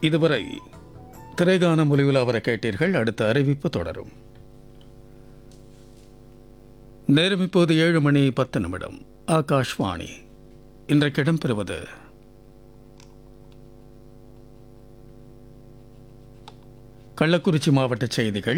இதுவரை திரைகான மொழிவில் அவரை கேட்டீர்கள் அடுத்த அறிவிப்பு தொடரும் நேரம் இப்போது ஏழு மணி பத்து நிமிடம் ஆகாஷ்வாணி இன்றைக்கு இடம்பெறுவது கள்ளக்குறிச்சி மாவட்ட செய்திகள்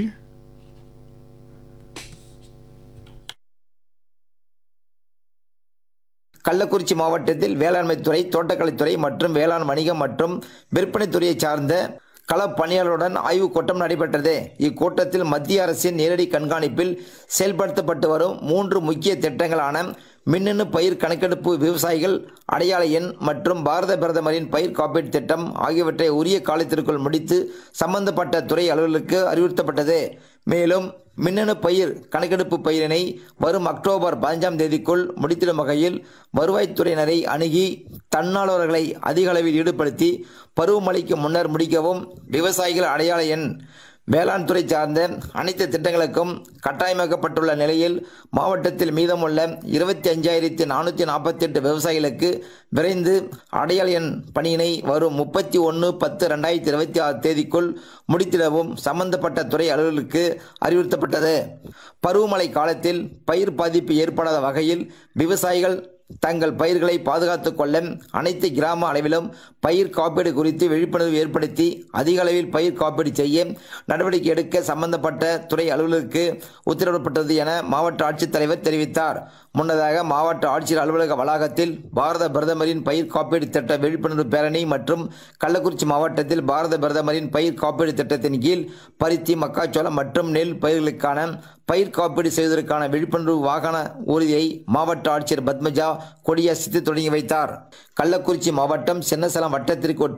கள்ளக்குறிச்சி மாவட்டத்தில் வேளாண்மைத்துறை தோட்டக்கலைத்துறை மற்றும் வேளாண் வணிகம் மற்றும் விற்பனைத்துறையை சார்ந்த களப் பணியாளருடன் ஆய்வுக் கூட்டம் நடைபெற்றது இக்கூட்டத்தில் மத்திய அரசின் நேரடி கண்காணிப்பில் செயல்படுத்தப்பட்டு வரும் மூன்று முக்கிய திட்டங்களான மின்னணு பயிர் கணக்கெடுப்பு விவசாயிகள் அடையாள எண் மற்றும் பாரத பிரதமரின் பயிர் காப்பீட்டு திட்டம் ஆகியவற்றை உரிய காலத்திற்குள் முடித்து சம்பந்தப்பட்ட துறை அலுவலர்களுக்கு அறிவுறுத்தப்பட்டது மேலும் மின்னணு பயிர் கணக்கெடுப்பு பயிரினை வரும் அக்டோபர் பதினஞ்சாம் தேதிக்குள் முடித்திடும் வகையில் வருவாய்த்துறையினரை அணுகி தன்னார்வலர்களை அதிக அளவில் ஈடுபடுத்தி பருவமழைக்கு முன்னர் முடிக்கவும் விவசாயிகள் அடையாள எண் வேளாண் துறை சார்ந்த அனைத்து திட்டங்களுக்கும் கட்டாயமாக்கப்பட்டுள்ள நிலையில் மாவட்டத்தில் மீதமுள்ள இருபத்தி அஞ்சாயிரத்தி நானூற்றி நாற்பத்தி எட்டு விவசாயிகளுக்கு விரைந்து அடையாள எண் பணியினை வரும் முப்பத்தி ஒன்று பத்து ரெண்டாயிரத்தி இருபத்தி ஆறு தேதிக்குள் முடித்திடவும் சம்பந்தப்பட்ட துறை அலுவலர்களுக்கு அறிவுறுத்தப்பட்டது பருவமழை காலத்தில் பயிர் பாதிப்பு ஏற்படாத வகையில் விவசாயிகள் தங்கள் பயிர்களை பாதுகாத்துக் கொள்ள அனைத்து கிராம அளவிலும் பயிர் காப்பீடு குறித்து விழிப்புணர்வு ஏற்படுத்தி அதிக அளவில் பயிர் காப்பீடு செய்ய நடவடிக்கை எடுக்க சம்பந்தப்பட்ட துறை அலுவலருக்கு உத்தரவிடப்பட்டது என மாவட்ட ஆட்சித்தலைவர் தெரிவித்தார் முன்னதாக மாவட்ட ஆட்சியர் அலுவலக வளாகத்தில் பாரத பிரதமரின் பயிர் காப்பீடு திட்ட விழிப்புணர்வு பேரணி மற்றும் கள்ளக்குறிச்சி மாவட்டத்தில் பாரத பிரதமரின் பயிர் காப்பீடு திட்டத்தின் கீழ் பருத்தி மக்காச்சோளம் மற்றும் நெல் பயிர்களுக்கான பயிர் காப்பீடு செய்வதற்கான விழிப்புணர்வு வாகன ஊர்தியை மாவட்ட ஆட்சியர் பத்மஜா கொடியசைத்து தொடங்கி வைத்தார் கள்ளக்குறிச்சி மாவட்டம் சின்னசலம் வட்டத்திற்கு உட்பட்ட